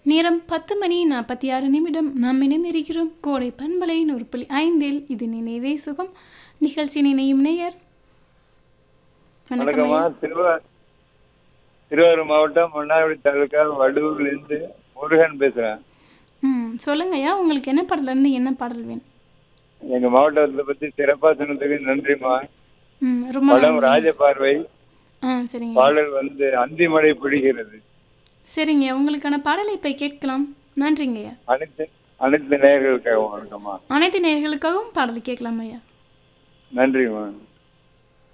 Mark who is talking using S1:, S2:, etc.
S1: நேரம் பத்து மணி நாற்பத்தி ஆறு நிமிடம் நாம் இணைந்திருக்கிறோம் கோடை பண்பலை நூறு புள்ளி ஐந்தில் இது நினைவே சுகம் நிகழ்ச்சி நினையும் நேயர் வணக்கம்
S2: வணக்கம்மா
S1: ஐயா.
S2: திருவா திருவாரூர் மாவட்டம் மன்னார்குடி தாலுக்கா வடூர்ல இருந்து முருகன் பேசுறேன்
S1: ம் சொல்லுங்க ஐயா உங்களுக்கு என்ன பாடல இருந்து என்ன பாடல் வேணும்
S2: எங்க மாவட்டத்தை பத்தி சிறப்பா சொன்னதுக்கு நன்றிம்மா
S1: ம் ரொம்ப
S2: படம்
S1: நன்றி.
S2: ராஜபார்வை
S1: ஆ சரிங்க
S2: பாடல் வந்து அந்திமழை பிடிக்கிறது
S1: சரிங்க உங்களுக்கான பாடலை இப்போ கேட்கலாம் நன்றிங்க ஐயா
S2: அனைத்து அனைத்து நேயர்களுக்காக வணக்கம்மா
S1: அனைத்து நேயர்களுக்காகவும் பாடல் கேட்கலாம் ஐயா
S2: நன்றிம்மா